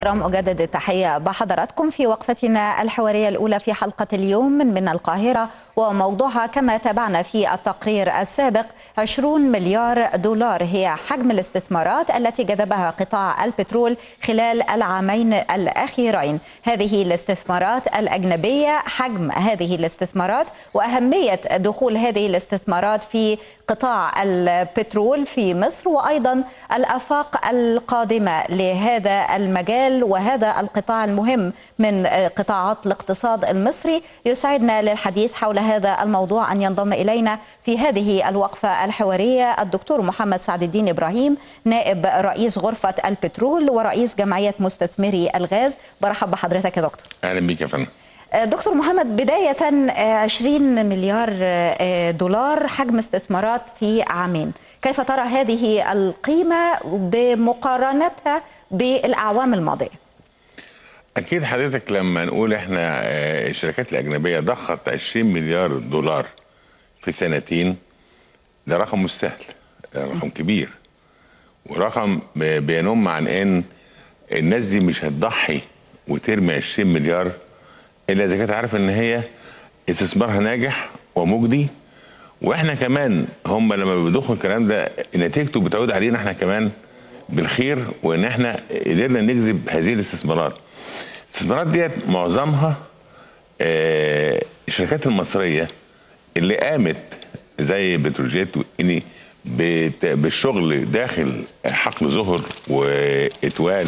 رام أجدد التحية بحضراتكم في وقفتنا الحوارية الأولى في حلقة اليوم من, من القاهرة وموضوعها كما تابعنا في التقرير السابق 20 مليار دولار هي حجم الاستثمارات التي جذبها قطاع البترول خلال العامين الأخيرين هذه الاستثمارات الأجنبية حجم هذه الاستثمارات وأهمية دخول هذه الاستثمارات في قطاع البترول في مصر وأيضا الآفاق القادمة لهذا المجال وهذا القطاع المهم من قطاعات الاقتصاد المصري يسعدنا للحديث حول هذا الموضوع أن ينضم إلينا في هذه الوقفة الحوارية الدكتور محمد سعد الدين إبراهيم نائب رئيس غرفة البترول ورئيس جمعية مستثمري الغاز برحب بحضرتك يا دكتور أهلا بك يا فندم دكتور محمد بداية 20 مليار دولار حجم استثمارات في عامين كيف ترى هذه القيمة بمقارنتها بالأعوام الماضية أكيد حضرتك لما نقول إحنا الشركات الأجنبية ضخت 20 مليار دولار في سنتين ده رقم مش سهل رقم كبير ورقم بينم عن إن الناس دي مش هتضحي وترمي 20 مليار الا اذا كانت عارفه ان هي استثمارها ناجح ومجدي واحنا كمان هم لما بيضخوا الكلام ده نتيجته بتعود علينا احنا كمان بالخير وان احنا قدرنا نجذب هذه الاستثمارات. الاستثمارات ديت معظمها آه الشركات المصريه اللي قامت زي بتروجيت واني بالشغل داخل حقل زهر واتوال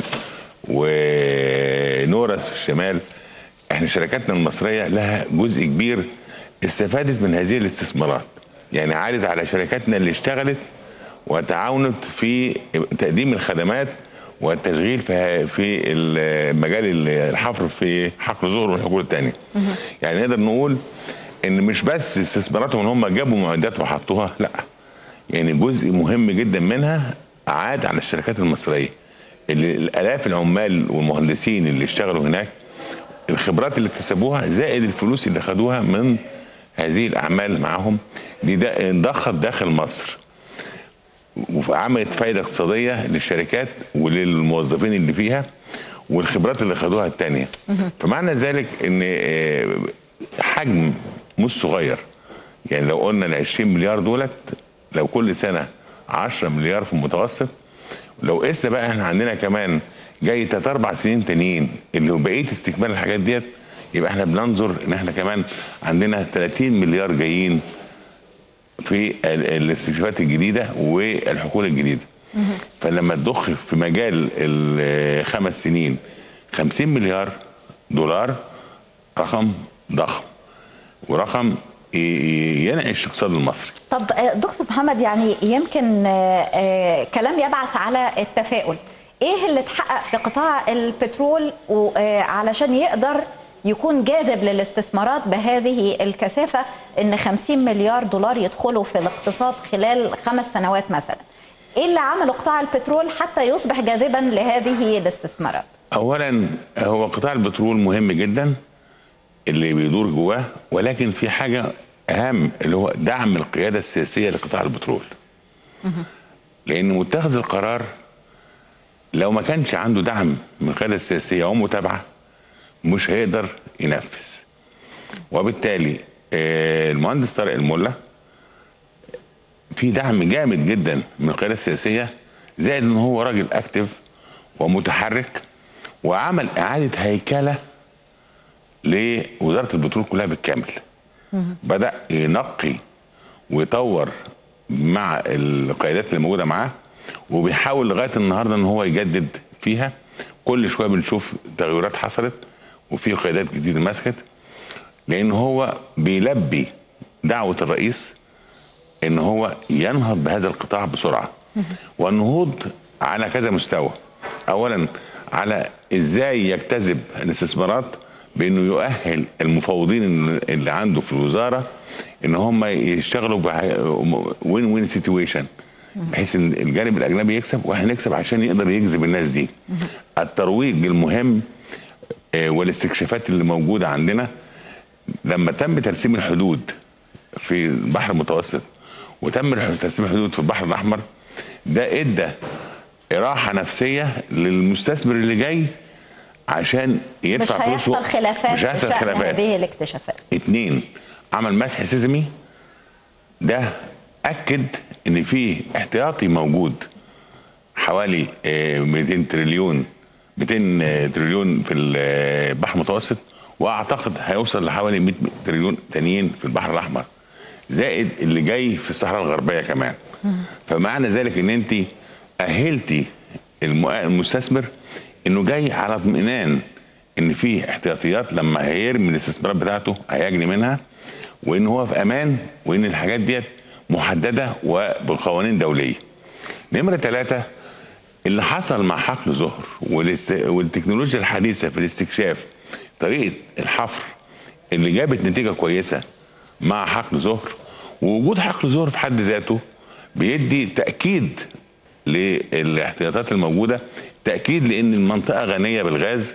ونورس في الشمال احنا شركاتنا المصريه لها جزء كبير استفادت من هذه الاستثمارات يعني عادت على شركاتنا اللي اشتغلت وتعاونت في تقديم الخدمات والتشغيل في في مجال الحفر في حقل زهر والحقول الثانيه يعني نقدر نقول ان مش بس استثماراتهم ان هم جابوا معدات وحطوها لا يعني جزء مهم جدا منها عاد على الشركات المصريه اللي الالاف العمال والمهندسين اللي اشتغلوا هناك الخبرات اللي اكتسبوها زائد الفلوس اللي خدوها من هذه الاعمال معاهم دي ضخت داخل مصر وعملت فايده اقتصاديه للشركات وللموظفين اللي فيها والخبرات اللي خدوها الثانيه فمعنى ذلك ان حجم مش صغير يعني لو قلنا ال 20 مليار دولت لو كل سنه 10 مليار في المتوسط لو قسنا بقى احنا عندنا كمان جاي تلات اربع سنين تانيين اللي هو بقيه استكمال الحاجات ديت يبقى احنا بننظر ان احنا كمان عندنا 30 مليار جايين في الاستكشافات الجديده والحقول الجديده. فلما تضخ في مجال الخمس سنين 50 مليار دولار رقم ضخم ورقم ينعش الاقتصاد المصري. طب دكتور محمد يعني يمكن كلام يبعث على التفاؤل. ايه اللي اتحقق في قطاع البترول علشان يقدر يكون جاذب للاستثمارات بهذه الكثافة ان 50 مليار دولار يدخلوا في الاقتصاد خلال خمس سنوات مثلا ايه اللي عمله قطاع البترول حتى يصبح جاذبا لهذه الاستثمارات اولا هو قطاع البترول مهم جدا اللي بيدور جواه ولكن في حاجة اهم اللي هو دعم القيادة السياسية لقطاع البترول لان متخذ القرار لو ما كانش عنده دعم من القياده السياسيه ومتابعه مش هيقدر ينفذ وبالتالي المهندس طارق الملا في دعم جامد جدا من القياده السياسيه زائد ان هو راجل اكتف ومتحرك وعمل اعاده هيكله لوزاره البترول كلها بالكامل بدا ينقي ويطور مع القيادات اللي موجوده معاه وبيحاول لغايه النهارده ان هو يجدد فيها كل شويه بنشوف تغيرات حصلت وفي قيادات جديده مسكت لان هو بيلبي دعوه الرئيس ان هو ينهض بهذا القطاع بسرعه والنهوض على كذا مستوى اولا على ازاي يجتذب الاستثمارات بانه يؤهل المفوضين اللي عنده في الوزاره ان هم يشتغلوا وين وين سيتويشن بحيث ان الجانب الاجنبي يكسب واحنا نكسب عشان يقدر يجذب الناس دي الترويج المهم والاستكشافات اللي موجوده عندنا لما تم ترسيم الحدود في البحر المتوسط وتم ترسيم الحدود في البحر الاحمر ده ادى راحه نفسيه للمستثمر اللي جاي عشان مش يدفع هيحصل فلوسه خلافات مش هيحصل بشأن خلافات هذه الاكتشافات اتنين عمل مسح سيزمي ده اكد ان في احتياطي موجود حوالي آه، 200 تريليون 200 تريليون في البحر المتوسط واعتقد هيوصل لحوالي 100 تريليون تانيين في البحر الاحمر زائد اللي جاي في الصحراء الغربيه كمان فمعنى ذلك ان انت اهلتي الم- المستثمر انه جاي على اطمئنان ان في احتياطيات لما هيرمي الاستثمارات بتاعته هيجني منها وان هو في امان وان الحاجات ديت محدده وبقوانين دوليه. نمره ثلاثه اللي حصل مع حقل زهر والاست- والتكنولوجيا الحديثه في الاستكشاف طريقه الحفر اللي جابت نتيجه كويسه مع حقل زهر ووجود حقل زهر في حد ذاته بيدي تاكيد للاحتياطات الموجوده تاكيد لان المنطقه غنيه بالغاز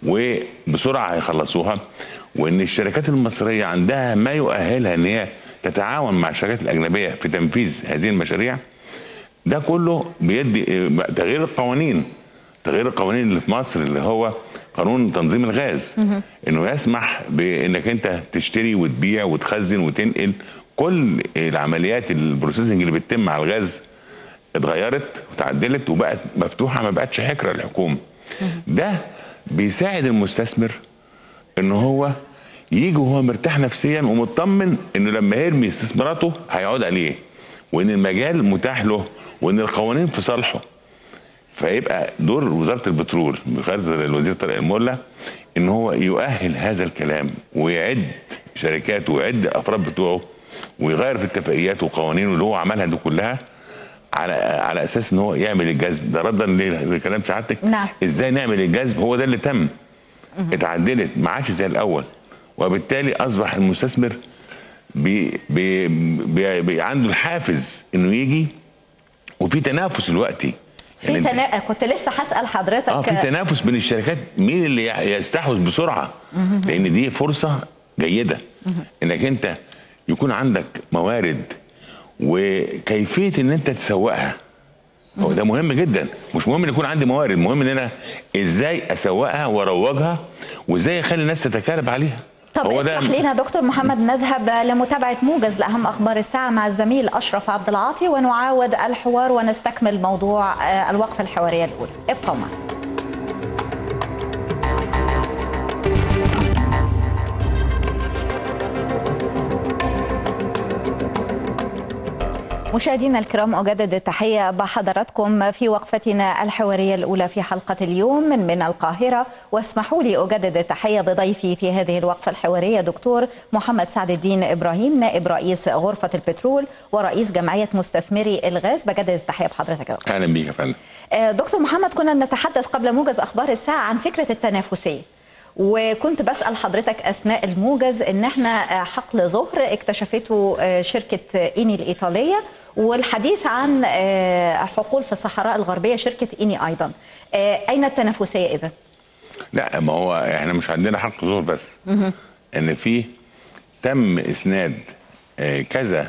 وبسرعه هيخلصوها وان الشركات المصريه عندها ما يؤهلها ان هي تتعاون مع الشركات الاجنبيه في تنفيذ هذه المشاريع ده كله بيدي تغيير القوانين تغيير القوانين اللي في مصر اللي هو قانون تنظيم الغاز انه يسمح بانك انت تشتري وتبيع وتخزن وتنقل كل العمليات البروسيسنج اللي بتتم على الغاز اتغيرت وتعدلت وبقت مفتوحه ما بقتش حكره الحكومه ده بيساعد المستثمر ان هو يجي وهو مرتاح نفسيا ومطمن انه لما يرمي استثماراته هيعود عليه وان المجال متاح له وان القوانين في صالحه فيبقى دور وزاره البترول بقياده الوزير طارق الملا ان هو يؤهل هذا الكلام ويعد شركاته ويعد الافراد بتوعه ويغير في اتفاقياته وقوانينه اللي هو عملها دي كلها على على اساس ان هو يعمل الجذب ده ردا ل- لكلام سعادتك نعم. ازاي نعمل الجذب هو ده اللي تم اتعدلت ما عادش زي الاول وبالتالي اصبح المستثمر بي بي بي بي عنده الحافز انه يجي وفي تنافس دلوقتي في يعني أنت- تنا... كنت لسه هسال حضرتك اه في تنافس بين الشركات مين اللي يح- يستحوذ بسرعه لان دي فرصه جيده انك انت يكون عندك موارد وكيفيه ان انت تسوقها هو ده مهم جدا مش مهم ان يكون عندي موارد مهم ان انا ازاي اسوقها واروجها وازاي اخلي الناس تتكالب عليها طب هو ده اسمح لنا دكتور محمد نذهب لمتابعة موجز لأهم أخبار الساعة مع الزميل أشرف عبد العاطي ونعاود الحوار ونستكمل موضوع آه، الوقفة الحوارية الأولى ابقوا معنا مشاهدينا الكرام أجدد التحية بحضراتكم في وقفتنا الحوارية الأولى في حلقة اليوم من من القاهرة واسمحوا لي أجدد التحية بضيفي في هذه الوقفة الحوارية دكتور محمد سعد الدين إبراهيم نائب رئيس غرفة البترول ورئيس جمعية مستثمري الغاز بجدد التحية بحضرتك يا دكتور. اهلا بيك يا فندم آه، دكتور محمد كنا نتحدث قبل موجز أخبار الساعة عن فكرة التنافسية وكنت بسأل حضرتك أثناء الموجز إن احنا آه، حقل ظهر اكتشفته آه، شركة إيني الإيطالية والحديث عن آه، حقول في الصحراء الغربية شركة إيني أيضا آه، أين التنافسية إذا؟ لا ما هو احنا مش عندنا حق ظهور بس ان في تم اسناد آه، كذا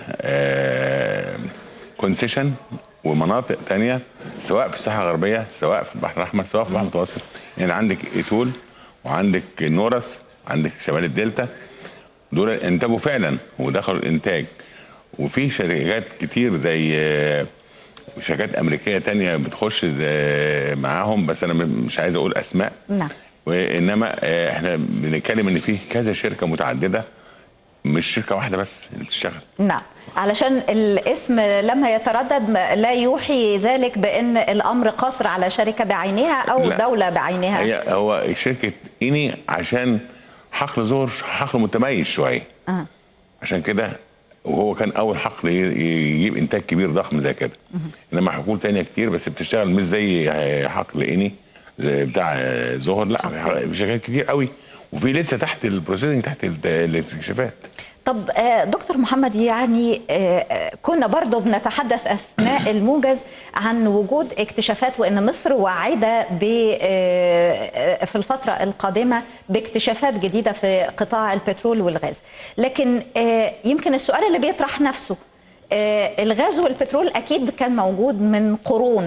كونسيشن ومناطق تانية سواء في الساحه الغربيه سواء في البحر الاحمر سواء في البحر المتوسط يعني عندك ايتول وعندك نورس عندك شمال الدلتا دول انتجوا فعلا ودخلوا الانتاج وفي شركات كتير زي آه، شركات امريكيه تانية بتخش زي- معاهم بس انا م- مش عايز اقول اسماء نعم وانما آه، احنا بنتكلم ان في كذا شركه متعدده مش شركه واحده بس اللي بتشتغل نعم علشان الاسم لما يتردد ما- لا يوحي ذلك بأن الأمر قصر على شركة بعينها أو لا. دولة بعينها هي هو شركه ايني عشان حقل زور حقل متميز شويه آه. عشان كده وهو كان اول حقل ي- يجيب انتاج كبير ضخم زي كده انما حقول تانية كتير بس بتشتغل مش زي حقل ايني زي بتاع زهر لا شركات كتير قوي وفي لسه تحت البروسيسنج تحت ال- الاستكشافات طب آه، دكتور محمد يعني آه، آه، كنا برضو بنتحدث أثناء الموجز عن وجود اكتشافات وأن مصر واعدة ب- آه، آه، في الفترة القادمة باكتشافات جديدة في قطاع البترول والغاز لكن آه، يمكن السؤال اللي بيطرح نفسه آه، الغاز والبترول أكيد كان موجود من قرون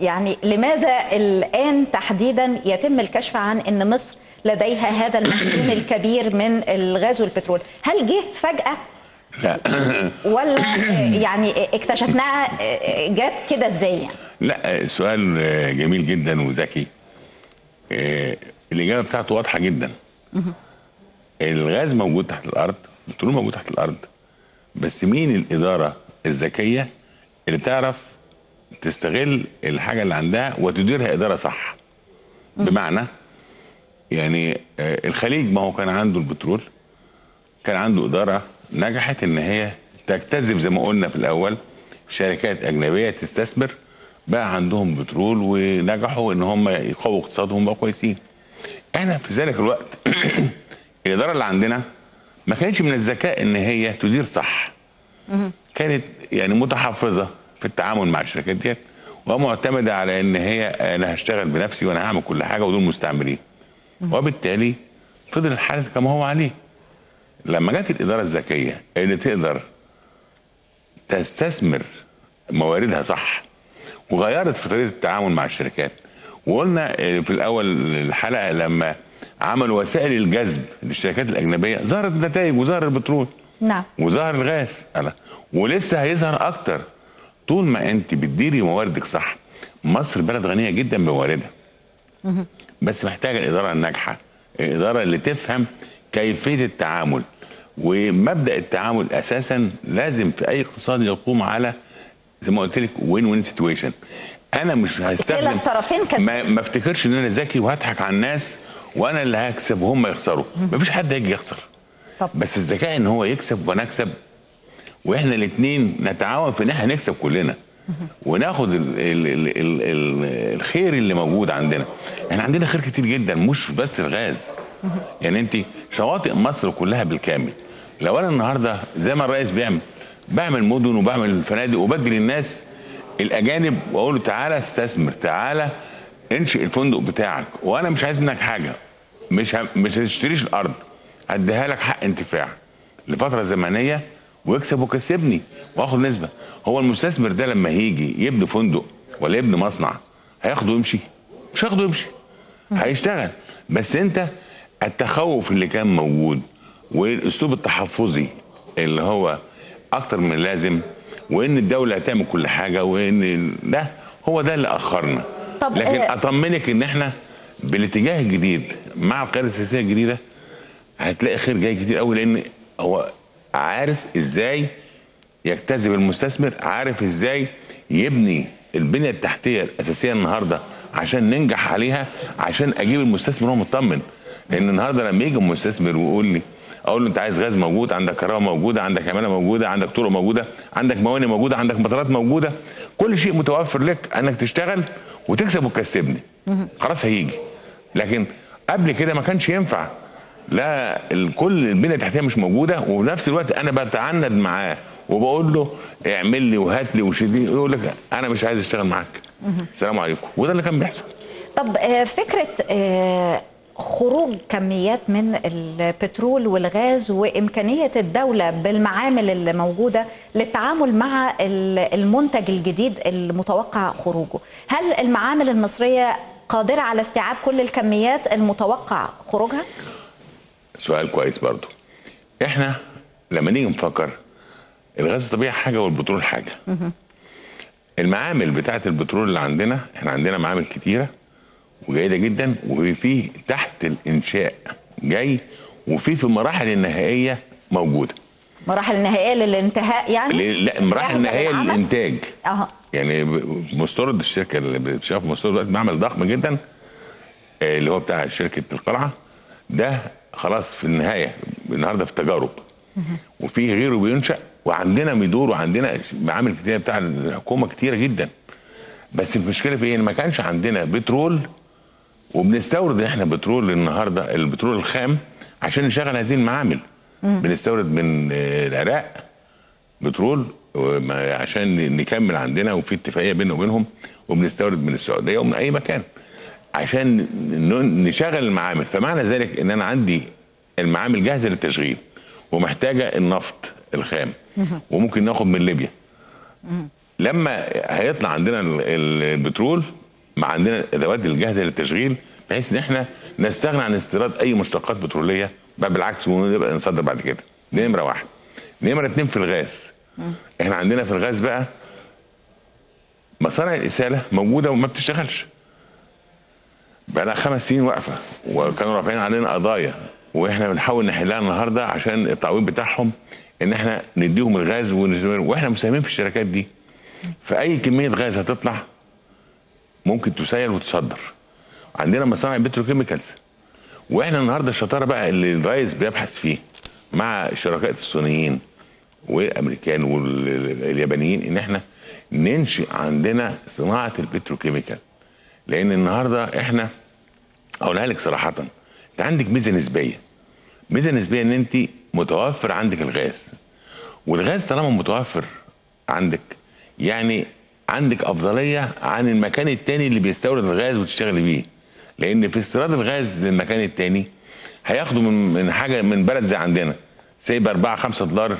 يعني لماذا الآن تحديدا يتم الكشف عن أن مصر لديها هذا المخزون الكبير من الغاز والبترول هل جه فجأة لا ولا يعني اكتشفناها جت كده ازاي يعني؟ لا سؤال جميل جدا وذكي آه، الاجابه بتاعته واضحه جدا الغاز موجود تحت الارض البترول موجود تحت الارض بس مين الاداره الذكيه اللي تعرف تستغل الحاجه اللي عندها وتديرها اداره صح بمعنى يعني آه، الخليج ما هو كان عنده البترول كان عنده اداره نجحت ان هي تجتذب زي ما قلنا في الاول شركات اجنبيه تستثمر بقى عندهم بترول ونجحوا ان هم يقووا اقتصادهم بقوا كويسين احنا في ذلك الوقت الاداره اللي عندنا ما كانتش من الذكاء ان هي تدير صح كانت يعني متحفظه في التعامل مع الشركات ديت ومعتمده على ان هي انا هشتغل بنفسي وانا هعمل كل حاجه ودول مستعمرين وبالتالي فضل الحال كما هو عليه لما جت الاداره الذكيه اللي تقدر تستثمر مواردها صح وغيرت في طريقه التعامل مع الشركات وقلنا في الاول الحلقه لما عملوا وسائل الجذب للشركات الاجنبيه ظهرت النتائج وظهر البترول نعم وظهر الغاز أنا. ولسه هيظهر اكتر طول ما انت بتديري مواردك صح مصر بلد غنيه جدا بمواردها بس محتاجه الاداره الناجحه الاداره اللي تفهم كيفيه التعامل ومبدا التعامل اساسا لازم في اي اقتصاد يقوم على زي ما قلت لك وين وين سيتويشن انا مش هستخدم الطرفين كسب. ما, ما افتكرش ان انا ذكي وهضحك على الناس وانا اللي هكسب وهم يخسروا مفيش حد هيجي يخسر طب. بس الذكاء ان هو يكسب وانا اكسب واحنا الاثنين نتعاون في ان احنا نكسب كلنا وناخد ال ال ال ال ال الخير اللي موجود عندنا احنا عندنا خير كتير جدا مش بس الغاز يعني انت شواطئ مصر كلها بالكامل لو انا النهارده زي ما الرئيس بيعمل بعمل مدن وبعمل فنادق وبدي للناس الاجانب واقول له تعالى استثمر تعالى انشئ الفندق بتاعك وانا مش عايز منك حاجه مش ه... مش هتشتريش الارض هديها لك حق انتفاع لفتره زمنيه واكسب وكسبني واخد نسبه هو المستثمر ده لما هيجي يبني فندق ولا يبني مصنع هياخده ويمشي مش هياخده ويمشي هيشتغل بس انت التخوف اللي كان موجود والاسلوب التحفظي اللي هو اكتر من اللازم وان الدوله هتعمل كل حاجه وان ده هو ده اللي اخرنا طب لكن آه، اطمنك ان احنا بالاتجاه الجديد مع القياده السياسيه الجديده هتلاقي خير جاي كتير قوي لان هو عارف ازاي يجتذب المستثمر عارف ازاي يبني البنيه التحتيه الاساسيه النهارده عشان ننجح عليها عشان اجيب المستثمر وهو مطمن لان النهارده لما يجي المستثمر ويقول لي اقول له انت عايز غاز موجود عندك كهرباء موجوده عندك عماله موجوده عندك طرق موجوده عندك موانئ موجوده عندك مطارات موجوده كل شيء متوفر لك انك تشتغل وتكسب وتكسبني خلاص هيجي لكن قبل كده ما كانش ينفع لا كل البنيه التحتيه مش موجوده وفي نفس الوقت انا بتعند معاه وبقول له اعمل لي وهات لي وشيل لي يقول لك انا مش عايز اشتغل معاك السلام عليكم وده اللي كان بيحصل طب آه، فكرة آه، خروج كميات من البترول والغاز وإمكانية الدولة بالمعامل اللي موجودة للتعامل مع ال- المنتج الجديد المتوقع خروجه هل المعامل المصرية قادرة على استيعاب كل الكميات المتوقع خروجها؟ سؤال كويس برضو احنا لما نيجي نفكر الغاز الطبيعي حاجه والبترول حاجه المعامل بتاعه البترول اللي عندنا احنا عندنا معامل كتيره وجيده جدا وفي تحت الانشاء جاي وفي في المراحل النهائيه موجوده مراحل النهائية للانتهاء يعني؟ ليه- لا المراحل جاهزة النهائيه للعمل؟ للانتاج أها يعني ب- مستورد الشركه اللي بتشتغل في مستورد دلوقتي معمل ضخم جدا آه، اللي هو بتاع شركه القلعه ده خلاص في النهايه النهارده في التجارب وفي غيره بينشا وعندنا ميدور وعندنا معامل كتير بتاع الحكومه كتيره جدا بس المشكله في ايه؟ ان ما كانش عندنا بترول وبنستورد احنا بترول النهارده البترول الخام عشان نشغل هذه المعامل بنستورد من آه، العراق بترول وما- عشان نكمل عندنا وفي اتفاقيه بيننا وبينهم وبنستورد من السعوديه ومن اي مكان عشان ن- نشغل المعامل فمعنى ذلك ان انا عندي المعامل جاهزه للتشغيل ومحتاجه النفط الخام وممكن ناخد من ليبيا لما هيطلع عندنا ال- ال- البترول مع عندنا الادوات الجاهزه للتشغيل بحيث ان احنا نستغنى عن استيراد اي مشتقات بتروليه بل بالعكس ونبقى نصدر بعد كده دي نمره واحد نمره اتنين في الغاز احنا عندنا في الغاز بقى مصانع الاساله موجوده وما بتشتغلش بقى لها خمس سنين واقفه وكانوا رافعين علينا قضايا واحنا بنحاول نحلها النهارده عشان التعويض بتاعهم ان احنا نديهم الغاز ونستمر واحنا مساهمين في الشركات دي فاي كميه غاز هتطلع ممكن تسيل وتصدر عندنا مصانع بتروكيميكالز واحنا النهارده الشطاره بقى اللي الرئيس بيبحث فيه مع الشركاء الصينيين والامريكان واليابانيين ان احنا ننشئ عندنا صناعه البتروكيميكال لان النهارده احنا اقولها لك صراحه انت عندك ميزه نسبيه ميزه نسبيه ان انت متوفر عندك الغاز والغاز طالما متوفر عندك يعني عندك افضليه عن المكان التاني اللي بيستورد الغاز وتشتغلي بيه لان في استيراد الغاز للمكان التاني هياخدوا من من حاجه من بلد زي عندنا سايب 4 5 دولار ال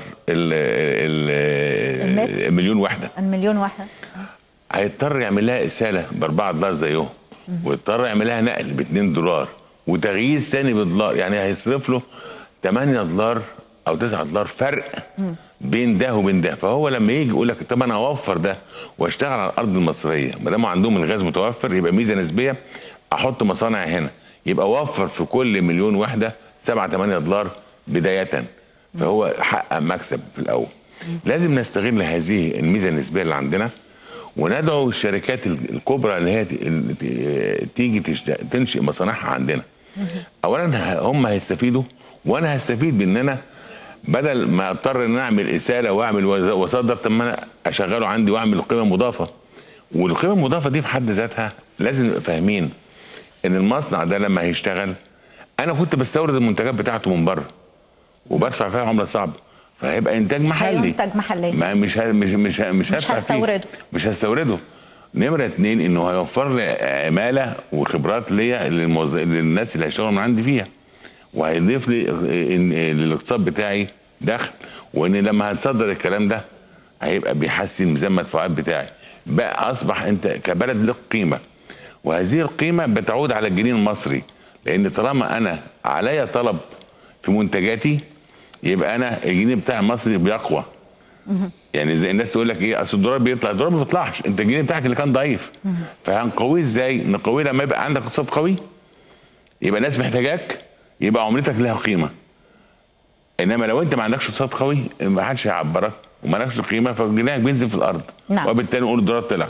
ال المتر. المليون وحده المليون واحد هيضطر يعمل لها اساله ب 4 دولار زيهم ويضطر يعمل لها نقل ب 2 دولار وتغيير ثاني بدولار يعني هيصرف له 8 دولار او 9 دولار فرق بين ده وبين ده فهو لما يجي يقول لك طب انا اوفر ده واشتغل على الارض المصريه ما دام عندهم الغاز متوفر يبقى ميزه نسبيه احط مصانع هنا يبقى وفر في كل مليون وحده 7 8 دولار بدايه فهو حقق مكسب في الاول لازم نستغل هذه الميزه النسبيه اللي عندنا وندعو الشركات الكبرى اللي هي ت- اللي ت- تيجي تشت- تنشئ مصانعها عندنا اولا ه- هم هيستفيدوا وانا هستفيد بان انا بدل ما اضطر ان أنا اعمل اساله واعمل وز- واصدر طب ما انا اشغله عندي واعمل قيمه مضافه والقيمه المضافه دي في حد ذاتها لازم نبقى فاهمين ان المصنع ده لما هيشتغل انا كنت بستورد المنتجات بتاعته من بره وبدفع فيها عمله صعبه فهيبقى انتاج محلي هينتج محلي ما مش ه- مش مش ه- مش, هدفع فيه. هستورده. مش هستورده نمره اتنين انه هيوفر لي عماله وخبرات ليا للموظ... للناس اللي هيشتغلوا من عندي فيها وهيضيف لي إن- للاقتصاد بتاعي دخل وان لما هتصدر الكلام ده هيبقى بيحسن ميزان المدفوعات بتاعي بقى اصبح انت كبلد لك قيمه وهذه القيمه بتعود على الجنيه المصري لان طالما انا عليا طلب في منتجاتي يبقى انا الجنيه بتاعي المصري بيقوى يعني زي الناس تقول لك ايه اصل الدولار بيطلع الدولار ما بيطلعش انت الجنيه بتاعك اللي كان ضعيف فهنقويه ازاي نقويه لما يبقى عندك اقتصاد قوي يبقى الناس محتاجاك يبقى عملتك لها قيمه انما لو انت ما عندكش اقتصاد قوي ما حدش هيعبرك وما عندكش قيمه فجنيهك بينزل في الارض نعم. وبالتالي نقول الدولار طلع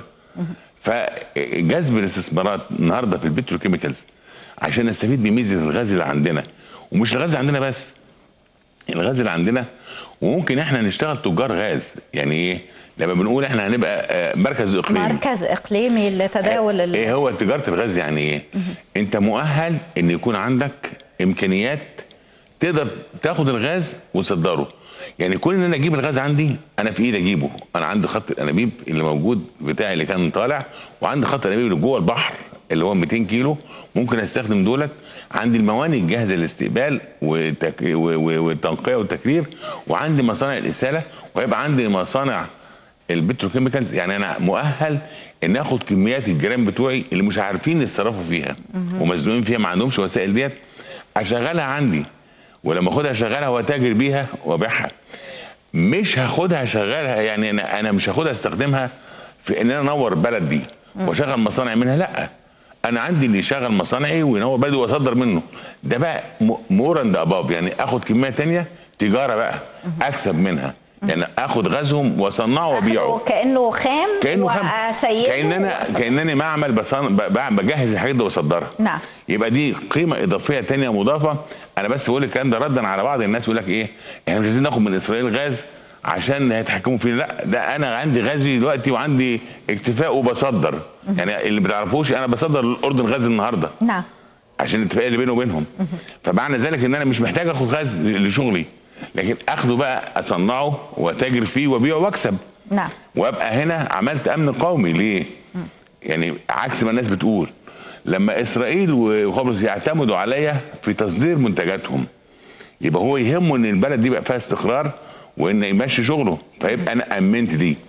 فجذب الاستثمارات النهارده في البتروكيميكالز عشان نستفيد بميزه الغاز اللي عندنا ومش الغاز اللي عندنا بس الغاز اللي عندنا وممكن احنا نشتغل تجار غاز يعني ايه لما بنقول احنا هنبقى آه، مركز اقليمي مركز اقليمي لتداول ال- ايه هو تجاره الغاز يعني ايه انت مؤهل ان يكون عندك امكانيات تقدر تاخد الغاز وتصدره يعني كون ان انا اجيب الغاز عندي انا في ايدي اجيبه انا عندي خط الانابيب اللي موجود بتاعي اللي كان طالع وعندي خط الانابيب اللي جوه البحر اللي هو 200 كيلو ممكن استخدم دولت عندي الموانئ الجاهزه للاستقبال والتك... و- و- والتنقيه والتكرير وعندي مصانع الاساله وهيبقى عندي مصانع البتروكيميكالز يعني انا مؤهل ان اخد كميات الجيران بتوعي اللي مش عارفين يتصرفوا فيها ومزنوقين فيها ما عندهمش وسائل ديت اشغلها عندي ولما اخدها اشغلها واتاجر بيها وابيعها مش هاخدها اشغلها يعني انا انا مش هاخدها استخدمها في ان انا انور البلد دي واشغل مصانع منها لا انا عندي اللي يشغل مصانعي وينور بلدي واصدر منه ده بقى مور اند اباب يعني اخد كميه تانية تجاره بقى اكسب منها يعني اخد غازهم واصنعه وابيعه أخده كانه خام كانه خام وأسيده كان انا وأصدره. كانني معمل بصن... ب- ب- بجهز الحاجات دي واصدرها نعم. يبقى دي قيمه اضافيه تانية مضافه انا بس بقول الكلام ده ردا على بعض الناس يقول لك ايه احنا مش عايزين ناخد من اسرائيل غاز عشان هيتحكموا فينا لا ده انا عندي غازي دلوقتي وعندي اكتفاء وبصدر يعني اللي ما تعرفوش انا بصدر للاردن غاز النهارده نعم عشان الاتفاق اللي بيني وبينهم فمعنى ذلك ان انا مش محتاج اخد غاز لشغلي لكن اخده بقى اصنعه واتاجر فيه وابيعه واكسب نعم وابقى هنا عملت امن قومي ليه؟ يعني عكس ما الناس بتقول لما اسرائيل وقبرص يعتمدوا عليا في تصدير منتجاتهم يبقى هو يهمه ان البلد دي بقى فيها استقرار وان يمشي شغله فيبقى انا امنت دي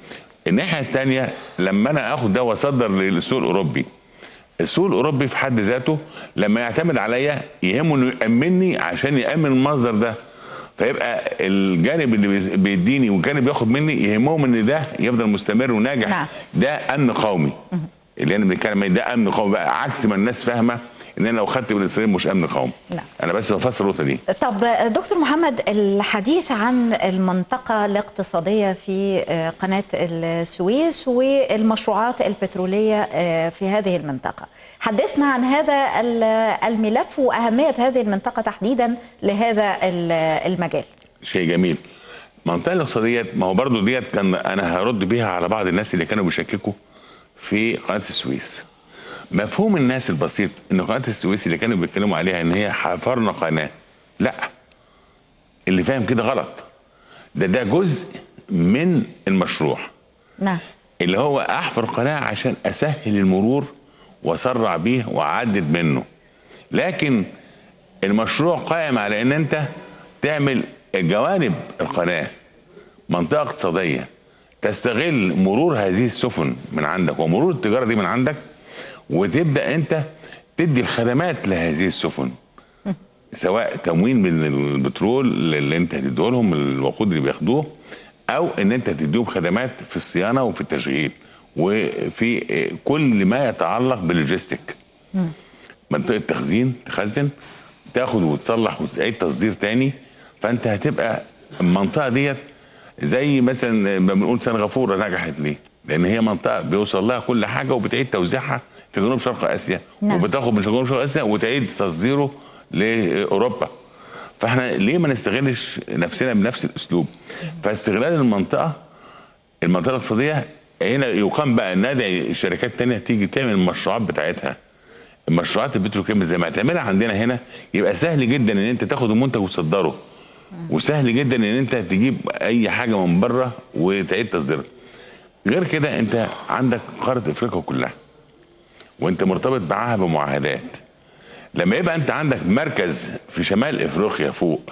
الناحيه الثانيه لما انا اخد ده واصدر للسوق الاوروبي السوق الاوروبي في حد ذاته لما يعتمد عليا يهمه انه يامنني عشان يامن المصدر ده فيبقى الجانب اللي بي- بيديني والجانب بياخد مني يهمهم ان ده يفضل مستمر وناجح نعم. ده امن قومي اللي انا بنتكلم عليه ده امن قومي بقى عكس ما الناس فاهمه ان انا لو خدت من اسرائيل مش امن قومي نعم. انا بس بفسر النقطه دي طب دكتور محمد الحديث عن المنطقة الاقتصادية في آه، قناة السويس والمشروعات البترولية آه، في هذه المنطقة حدثنا عن هذا ال- الملف وأهمية هذه المنطقة تحديدا لهذا ال- المجال شيء جميل المنطقه الاقتصاديه ما هو برضو ديت كان انا هرد بيها على بعض الناس اللي كانوا بيشككوا في قناه السويس مفهوم الناس البسيط ان قناه السويس اللي كانوا بيتكلموا عليها ان هي حفرنا قناه لا اللي فاهم كده غلط ده ده جزء من المشروع نعم اللي هو احفر قناه عشان اسهل المرور واسرع بيه واعدد منه لكن المشروع قائم على ان انت تعمل جوانب القناه منطقه اقتصاديه تستغل مرور هذه السفن من عندك ومرور التجاره دي من عندك وتبدا انت تدي الخدمات لهذه السفن سواء تموين من البترول اللي انت هتديه لهم الوقود اللي بياخدوه او ان انت تديهم خدمات في الصيانه وفي التشغيل وفي كل ما يتعلق باللوجيستيك منطقه تخزين تخزن تاخد وتصلح وتعيد تصدير تاني فانت هتبقى المنطقه ديت زي مثلا ما بنقول سنغافوره نجحت ليه؟ لان هي منطقه بيوصل لها كل حاجه وبتعيد توزيعها في جنوب شرق اسيا نعم. وبتاخد من جنوب شرق اسيا وتعيد تصديره لاوروبا فاحنا ليه ما نستغلش نفسنا بنفس الاسلوب فاستغلال المنطقه المنطقه الاقتصاديه هنا يقام بقى ندعي شركات تانية تيجي تعمل المشروعات بتاعتها المشروعات البتروكيمياء زي ما هتعملها عندنا هنا يبقى سهل جدا ان انت تاخد المنتج وتصدره وسهل جدا ان انت تجيب اي حاجه من بره وتعيد تصديرها غير كده انت عندك قاره افريقيا كلها وانت مرتبط معاها بمعاهدات لما يبقى انت عندك مركز في شمال افريقيا فوق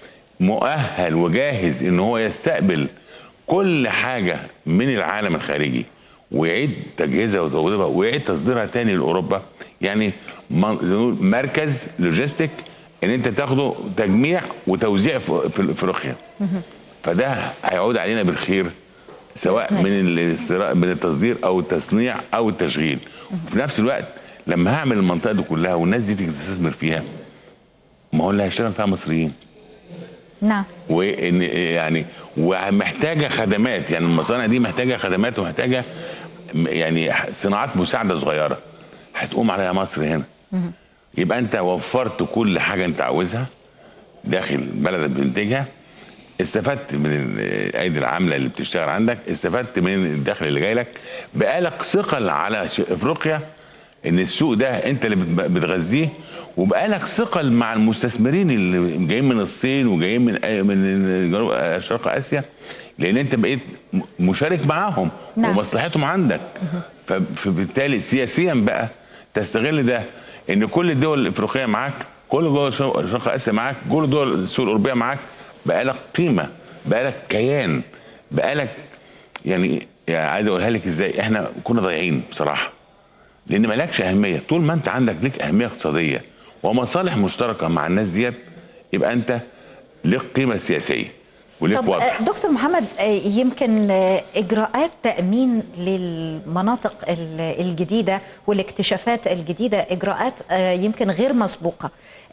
مؤهل وجاهز ان هو يستقبل كل حاجه من العالم الخارجي ويعيد تجهيزها وتوظيفها ويعيد تصديرها تاني لاوروبا يعني من- نقول مركز لوجيستيك ان انت تاخده تجميع وتوزيع في في افريقيا فده هيعود علينا بالخير سواء من الاستيراد- من التصدير او التصنيع او التشغيل في نفس الوقت لما هعمل المنطقه دي كلها والناس دي تيجي تستثمر فيها ما هو اللي هيشتغل فيها مصريين نعم وان يعني ومحتاجه خدمات يعني المصانع دي محتاجه خدمات ومحتاجه م- يعني صناعات مساعده صغيره هتقوم عليها مصر هنا يبقى انت وفرت كل حاجه انت عاوزها داخل البلد اللي بتنتجها استفدت من الايدي العامله اللي بتشتغل عندك استفدت من الدخل اللي جاي لك بقالك ثقل على ش- افريقيا ان السوق ده انت اللي بت- بتغذيه وبقالك ثقل مع المستثمرين اللي جايين من الصين وجايين من أي- من جنوب شرق اسيا لان انت بقيت م- مشارك معاهم نعم. ومصلحتهم عندك ف- فبالتالي سياسيا بقى تستغل ده ان كل الدول الافريقيه معاك كل دول شرق شرق اسيا معاك كل دول السوق الاوروبيه معاك بقالك قيمه بقالك كيان بقالك يعني, يعني عايز اقولها لك ازاي احنا كنا ضايعين بصراحه لان مالكش اهميه طول ما انت عندك ليك اهميه اقتصاديه ومصالح مشتركه مع الناس ديت يبقى انت ليك قيمه سياسيه وليك طب وضع آه، دكتور محمد آه، يمكن آه، اجراءات تامين للمناطق ال- الجديده والاكتشافات الجديده اجراءات آه، يمكن غير مسبوقه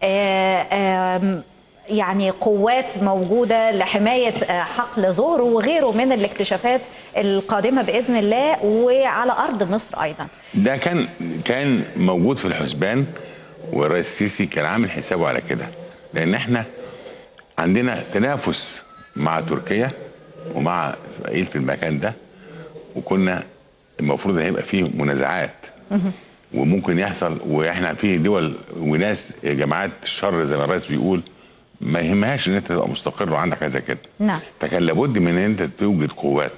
آه، آم، يعني قوات موجوده لحمايه آه، حقل ظهر وغيره من الاكتشافات القادمه باذن الله وعلى ارض مصر ايضا ده كان كان موجود في الحسبان والرئيس السيسي كان عامل حسابه على كده لان احنا عندنا تنافس مع تركيا ومع اسرائيل في المكان ده وكنا المفروض هيبقى فيه منازعات وممكن يحصل واحنا في دول وناس جماعات الشر زي ما الرئيس بيقول ما يهمهاش ان انت تبقى مستقر وعندك حاجه زي كده نعم فكان لابد من ان انت توجد قوات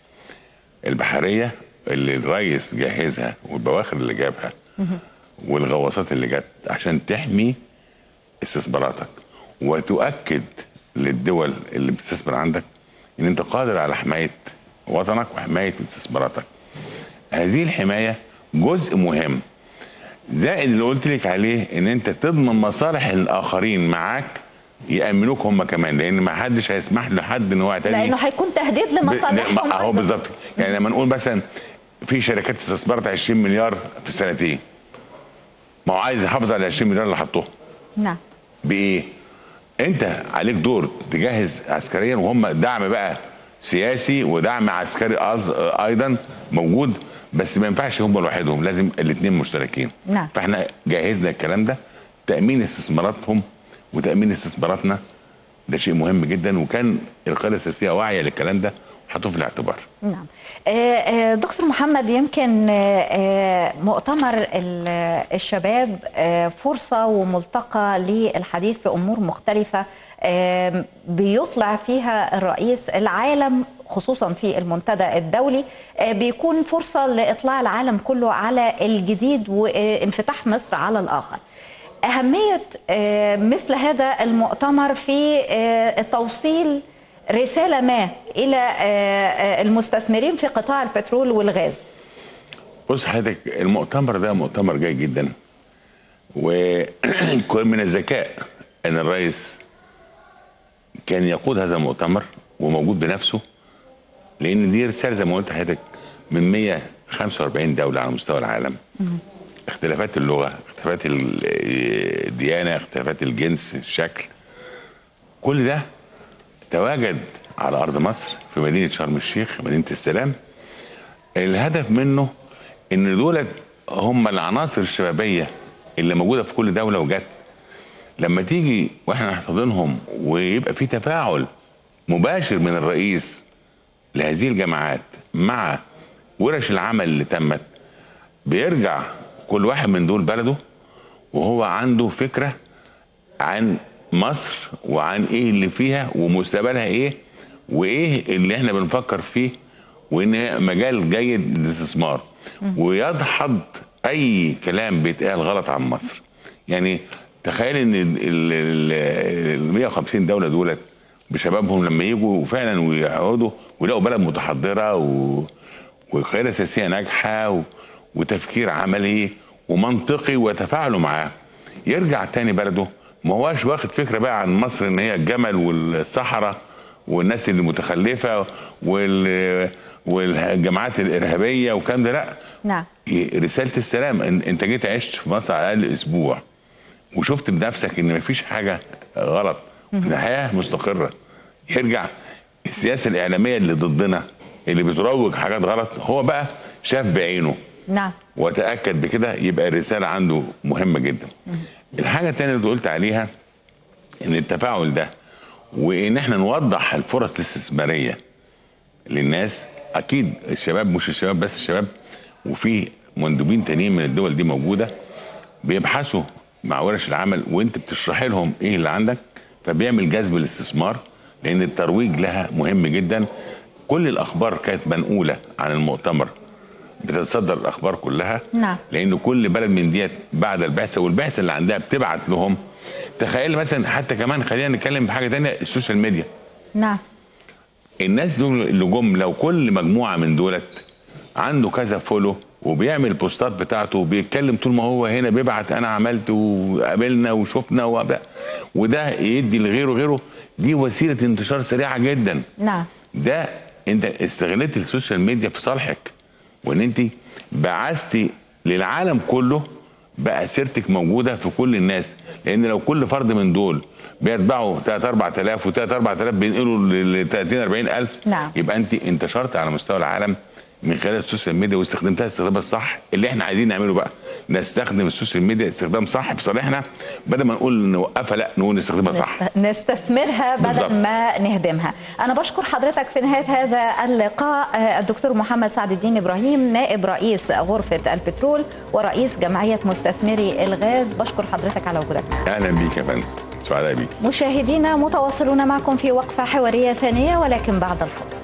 البحريه اللي الريس جهزها والبواخر اللي جابها والغواصات اللي جت عشان تحمي استثماراتك وتؤكد للدول اللي بتستثمر عندك ان انت قادر على حمايه وطنك وحمايه استثماراتك هذه الحمايه جزء مهم زائد اللي قلت لك عليه ان انت تضمن مصالح الاخرين معاك يامنوك هم كمان لان ما حدش هيسمح لحد ان هو تاني لانه هيكون تهديد لمصالحهم اهو أيضاً. بالظبط يعني لما نقول مثلا في شركات استثمرت 20 مليار في سنتين ما هو عايز يحافظ على 20 مليار اللي حطوه نعم بايه؟ انت عليك دور تجهز عسكريا وهم دعم بقى سياسي ودعم عسكري أيض- ايضا موجود بس ما ينفعش هم لوحدهم لازم الاثنين مشتركين نعم. فاحنا جهزنا الكلام ده تامين استثماراتهم وتامين استثماراتنا ده شيء مهم جدا وكان القياده السياسيه واعيه للكلام ده وحطوه في الاعتبار نعم آه، آه، دكتور محمد يمكن آه، آه، مؤتمر ال- آه، الشباب آه، فرصة وملتقى للحديث في أمور مختلفة آه، بيطلع فيها الرئيس العالم خصوصا في المنتدى الدولي آه، بيكون فرصة لإطلاع العالم كله على الجديد وانفتاح مصر على الآخر أهمية آه، مثل هذا المؤتمر في آه، توصيل رسالة ما إلى آه، آه، المستثمرين في قطاع البترول والغاز بص حضرتك المؤتمر ده مؤتمر جيد جدا وكان من الذكاء ان الرئيس كان يقود هذا المؤتمر وموجود بنفسه لان دي رساله زي ما قلت لحضرتك من 145 دوله على مستوى العالم اختلافات اللغه اختلافات ال- الديانه اختلافات الجنس الشكل كل ده تواجد على ارض مصر في مدينه شرم الشيخ مدينه السلام الهدف منه ان دول هم العناصر الشبابيه اللي موجوده في كل دوله وجت لما تيجي واحنا نحتضنهم ويبقى في تفاعل مباشر من الرئيس لهذه الجماعات مع ورش العمل اللي تمت بيرجع كل واحد من دول بلده وهو عنده فكره عن مصر وعن ايه اللي فيها ومستقبلها ايه وايه اللي احنا بنفكر فيه وان هي مجال جيد للاستثمار ويدحض اي كلام بيتقال غلط عن مصر يعني تخيل ان ال- ال ال 150 دوله دولت بشبابهم لما يجوا فعلا ويقعدوا ويلاقوا بلد متحضره و... وقياده سياسيه ناجحه و... وتفكير عملي ومنطقي ويتفاعلوا معاه يرجع تاني بلده ما هواش واخد فكره بقى عن مصر ان هي الجمل والصحراء والناس اللي متخلفه وال والجماعات الارهابيه والكلام ده لا نعم رساله السلام إن- انت جيت عشت في مصر على الاقل اسبوع وشفت بنفسك ان مفيش حاجه غلط إن الحياه مستقره يرجع السياسه الاعلاميه اللي ضدنا اللي بتروج حاجات غلط هو بقى شاف بعينه نعم وتاكد بكده يبقى الرساله عنده مهمه جدا الحاجه الثانيه اللي قلت عليها ان التفاعل ده وان احنا نوضح الفرص الاستثماريه للناس اكيد الشباب مش الشباب بس الشباب وفي مندوبين تانيين من الدول دي موجوده بيبحثوا مع ورش العمل وانت بتشرح لهم ايه اللي عندك فبيعمل جذب الاستثمار لان الترويج لها مهم جدا كل الاخبار كانت منقوله عن المؤتمر بتتصدر الاخبار كلها نعم. لان كل بلد من ديت بعد البعثه والبعثه اللي عندها بتبعت لهم تخيل مثلا حتى كمان خلينا نتكلم في حاجه تانية السوشيال ميديا نعم الناس دول اللي جم لو كل مجموعه من دولت عنده كذا فولو وبيعمل البوستات بتاعته وبيتكلم طول ما هو هنا بيبعت انا عملت وقابلنا وشفنا وبقى وده يدي لغيره غيره دي وسيله انتشار سريعه جدا نعم ده انت استغلت السوشيال ميديا في صالحك وان انت بعثتي للعالم كله بقى سيرتك موجوده في كل الناس لان لو كل فرد من دول بيتبعوا 3 4000 و 3 4000 بينقلوا ل 30 40000 نعم. يبقى انت انتشرت على مستوى العالم من خلال السوشيال ميديا واستخدمتها استخدامها الصح اللي احنا عايزين نعمله بقى نستخدم السوشيال ميديا استخدام صح في صالحنا بدل ما نقول نوقفها لا نقول نستخدمها صح نست- نستثمرها بدل بالظبط. ما نهدمها أنا بشكر حضرتك في نهاية هذا اللقاء آه، الدكتور محمد سعد الدين إبراهيم نائب رئيس غرفة البترول ورئيس جمعية مستثمري الغاز بشكر حضرتك على وجودك معنا. اهلا بيك يا فندم سعداء بيك مشاهدينا متواصلون معكم في وقفة حوارية ثانية ولكن بعد الفاصل